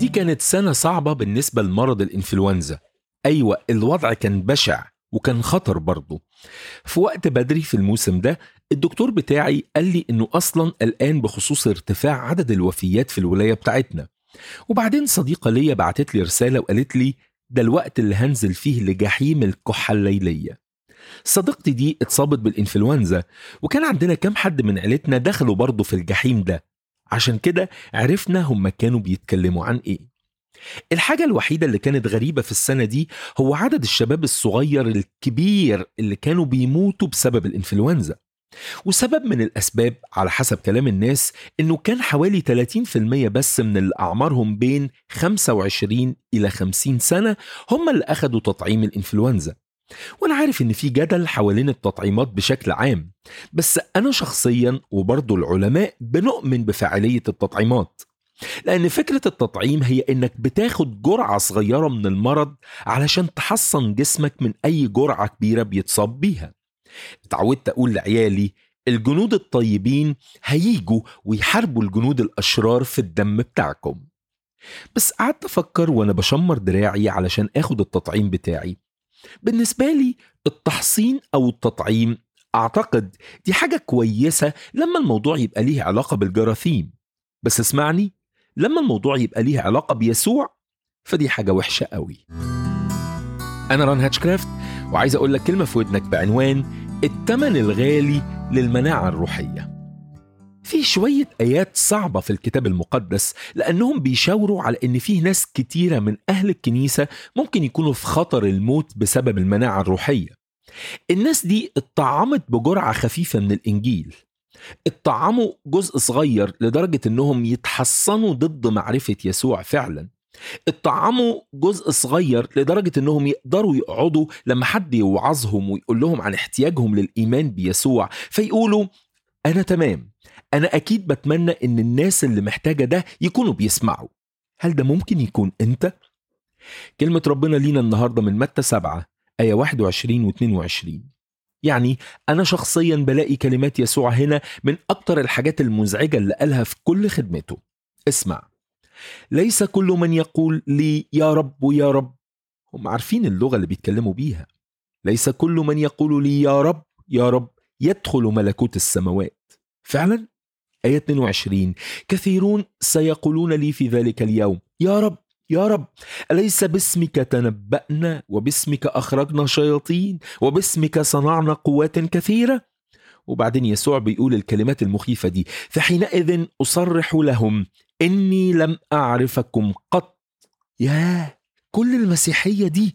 دي كانت سنة صعبة بالنسبة لمرض الإنفلونزا أيوة الوضع كان بشع وكان خطر برضه في وقت بدري في الموسم ده الدكتور بتاعي قال لي إنه أصلا قلقان بخصوص ارتفاع عدد الوفيات في الولاية بتاعتنا وبعدين صديقة ليا بعتت لي رسالة وقالت لي ده الوقت اللي هنزل فيه لجحيم الكحة الليلية صديقتي دي اتصابت بالإنفلونزا وكان عندنا كام حد من عيلتنا دخلوا برضه في الجحيم ده عشان كده عرفنا هم كانوا بيتكلموا عن ايه الحاجة الوحيدة اللي كانت غريبة في السنة دي هو عدد الشباب الصغير الكبير اللي كانوا بيموتوا بسبب الإنفلونزا وسبب من الأسباب على حسب كلام الناس إنه كان حوالي 30% بس من اللي أعمارهم بين 25 إلى 50 سنة هم اللي أخدوا تطعيم الإنفلونزا وأنا عارف إن في جدل حوالين التطعيمات بشكل عام بس أنا شخصيا وبرضه العلماء بنؤمن بفاعلية التطعيمات لأن فكرة التطعيم هي إنك بتاخد جرعة صغيرة من المرض علشان تحصن جسمك من أي جرعة كبيرة بيتصاب بيها اتعودت أقول لعيالي الجنود الطيبين هيجوا ويحاربوا الجنود الأشرار في الدم بتاعكم بس قعدت أفكر وأنا بشمر دراعي علشان آخد التطعيم بتاعي بالنسبة لي التحصين أو التطعيم أعتقد دي حاجة كويسة لما الموضوع يبقى ليه علاقة بالجراثيم بس اسمعني لما الموضوع يبقى ليه علاقة بيسوع فدي حاجة وحشة قوي أنا ران هاتشكرافت وعايز أقول لك كلمة في ودنك بعنوان التمن الغالي للمناعة الروحية في شوية آيات صعبة في الكتاب المقدس لأنهم بيشاوروا على إن فيه ناس كتيرة من أهل الكنيسة ممكن يكونوا في خطر الموت بسبب المناعة الروحية الناس دي اتطعمت بجرعة خفيفة من الإنجيل اتطعموا جزء صغير لدرجة إنهم يتحصنوا ضد معرفة يسوع فعلا اتطعموا جزء صغير لدرجة إنهم يقدروا يقعدوا لما حد يوعظهم ويقول لهم عن احتياجهم للإيمان بيسوع فيقولوا أنا تمام أنا أكيد بتمنى إن الناس اللي محتاجة ده يكونوا بيسمعوا هل ده ممكن يكون أنت؟ كلمة ربنا لينا النهاردة من متى سبعة آية 21 و 22 يعني أنا شخصيا بلاقي كلمات يسوع هنا من أكتر الحاجات المزعجة اللي قالها في كل خدمته اسمع ليس كل من يقول لي يا رب يا رب هم عارفين اللغة اللي بيتكلموا بيها ليس كل من يقول لي يا رب يا رب يدخل ملكوت السماوات فعلا آية 22 كثيرون سيقولون لي في ذلك اليوم يا رب يا رب أليس باسمك تنبأنا وباسمك أخرجنا شياطين وباسمك صنعنا قوات كثيرة وبعدين يسوع بيقول الكلمات المخيفة دي فحينئذ أصرح لهم إني لم أعرفكم قط ياه كل المسيحية دي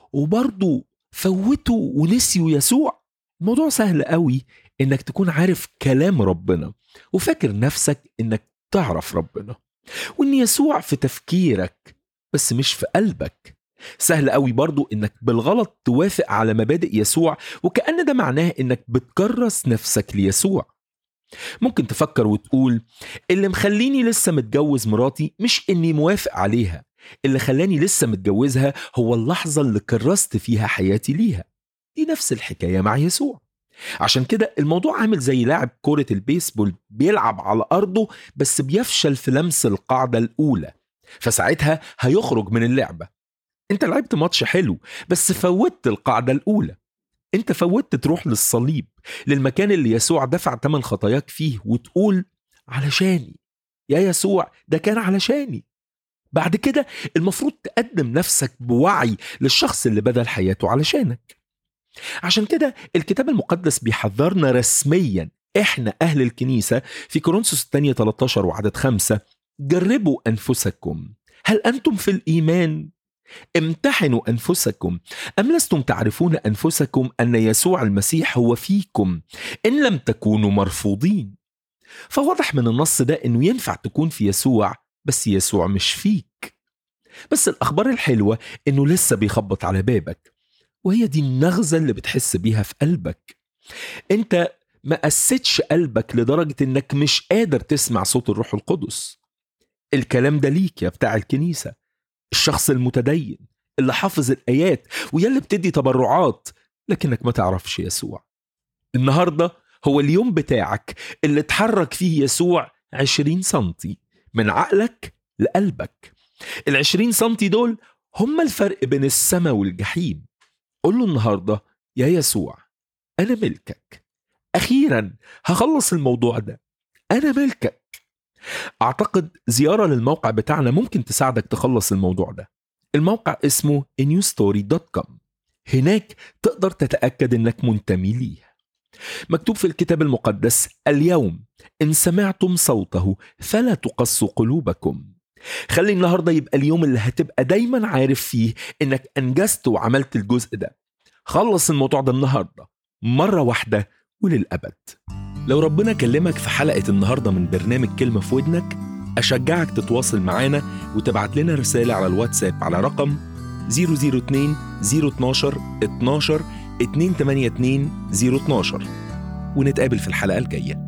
وبرضه فوتوا ونسيوا يسوع الموضوع سهل قوي إنك تكون عارف كلام ربنا وفاكر نفسك إنك تعرف ربنا وإن يسوع في تفكيرك بس مش في قلبك سهل قوي برضو انك بالغلط توافق على مبادئ يسوع وكأن ده معناه انك بتكرس نفسك ليسوع ممكن تفكر وتقول اللي مخليني لسه متجوز مراتي مش اني موافق عليها اللي خلاني لسه متجوزها هو اللحظة اللي كرست فيها حياتي ليها دي نفس الحكاية مع يسوع عشان كده الموضوع عامل زي لاعب كرة البيسبول بيلعب على أرضه بس بيفشل في لمس القاعدة الأولى فساعتها هيخرج من اللعبة انت لعبت ماتش حلو بس فوتت القاعدة الأولى انت فوتت تروح للصليب للمكان اللي يسوع دفع تمن خطاياك فيه وتقول علشاني يا يسوع ده كان علشاني بعد كده المفروض تقدم نفسك بوعي للشخص اللي بذل حياته علشانك عشان كده الكتاب المقدس بيحذرنا رسميا احنا اهل الكنيسة في كورنثوس الثانية 13 وعدد خمسة جربوا انفسكم هل انتم في الايمان امتحنوا انفسكم ام لستم تعرفون انفسكم ان يسوع المسيح هو فيكم ان لم تكونوا مرفوضين فواضح من النص ده انه ينفع تكون في يسوع بس يسوع مش فيك بس الاخبار الحلوه انه لسه بيخبط على بابك وهي دي النغزه اللي بتحس بيها في قلبك انت ما قسيتش قلبك لدرجه انك مش قادر تسمع صوت الروح القدس الكلام ده ليك يا بتاع الكنيسه الشخص المتدين اللي حافظ الايات ويلي بتدي تبرعات لكنك ما تعرفش يسوع النهارده هو اليوم بتاعك اللي اتحرك فيه يسوع 20 سنتي من عقلك لقلبك العشرين سنتي دول هم الفرق بين السماء والجحيم قول له النهاردة يا يسوع أنا ملكك أخيرا هخلص الموضوع ده أنا ملكك أعتقد زيارة للموقع بتاعنا ممكن تساعدك تخلص الموضوع ده الموقع اسمه newstory.com هناك تقدر تتأكد أنك منتمي ليه مكتوب في الكتاب المقدس اليوم إن سمعتم صوته فلا تقصوا قلوبكم خلي النهارده يبقى اليوم اللي هتبقى دايما عارف فيه انك انجزت وعملت الجزء ده خلص الموضوع ده النهارده مره واحده وللابد لو ربنا كلمك في حلقه النهارده من برنامج كلمه في ودنك اشجعك تتواصل معانا وتبعت لنا رساله على الواتساب على رقم 002 012 12 282 012 ونتقابل في الحلقه الجايه